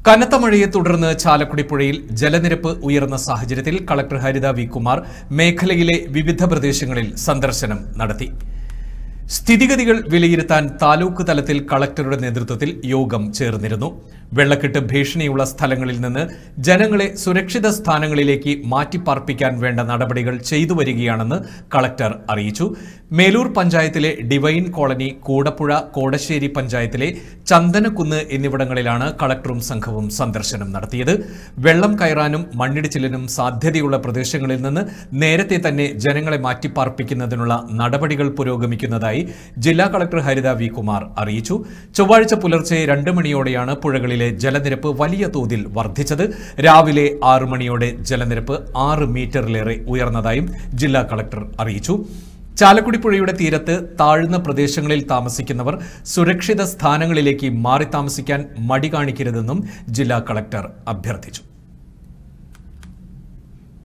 കനത്ത മഴയെ തുടർന്ന് ചാലക്കുടി പുഴയിൽ ജലനിരപ്പ് ഉയർന്ന സാഹചര്യത്തിൽ കളക്ടർ ഹരിത വി കുമാർ മേഖലയിലെ വിവിധ പ്രദേശങ്ങളിൽ സന്ദർശനം നടത്തി സ്ഥിതിഗതികൾ വിലയിരുത്താൻ താലൂക്ക് തലത്തിൽ കളക്ടറുടെ നേതൃത്വത്തിൽ യോഗം ചേർന്നിരുന്നു വെള്ളക്കെട്ട് ഭീഷണിയുള്ള സ്ഥലങ്ങളിൽ നിന്ന് ജനങ്ങളെ സുരക്ഷിത സ്ഥാനങ്ങളിലേക്ക് മാറ്റിപ്പാർപ്പിക്കാൻ വേണ്ട നടപടികൾ ചെയ്തു വരികയാണെന്ന് കളക്ടർ അറിയിച്ചു മേലൂർ പഞ്ചായത്തിലെ ഡിവൈൻ കോളനി കൂടപ്പുഴ കോടശ്ശേരി പഞ്ചായത്തിലെ ചന്ദനക്കുന്ന് എന്നിവിടങ്ങളിലാണ് കളക്ടറും സംഘവും സന്ദർശനം നടത്തിയത് വെള്ളം കയറാനും മണ്ണിടിച്ചിലിനും സാധ്യതയുള്ള പ്രദേശങ്ങളിൽ നിന്ന് നേരത്തെ തന്നെ ജനങ്ങളെ മാറ്റിപ്പാർപ്പിക്കുന്നതിനുള്ള നടപടികൾ പുരോഗമിക്കുന്നതായി ജില്ലാ കളക്ടർ ഹരിത വി കുമാർ അറിയിച്ചു ചൊവ്വാഴ്ച പുലർച്ചെ രണ്ട് മണിയോടെയാണ് പുഴകളിലെ ജലനിരപ്പ് വലിയ തോതിൽ വർദ്ധിച്ചത് രാവിലെ ആറ് മണിയോടെ ജലനിരപ്പ് ആറ് മീറ്ററിലേറെ ഉയർന്നതായും ജില്ലാ കളക്ടർ അറിയിച്ചു ചാലക്കുടി പുഴയുടെ തീരത്ത് താഴ്ന്ന പ്രദേശങ്ങളിൽ താമസിക്കുന്നവർ സുരക്ഷിത സ്ഥാനങ്ങളിലേക്ക് മാറി താമസിക്കാൻ മടി കാണിക്കരുതെന്നും ജില്ലാ കളക്ടർ അഭ്യർത്ഥിച്ചു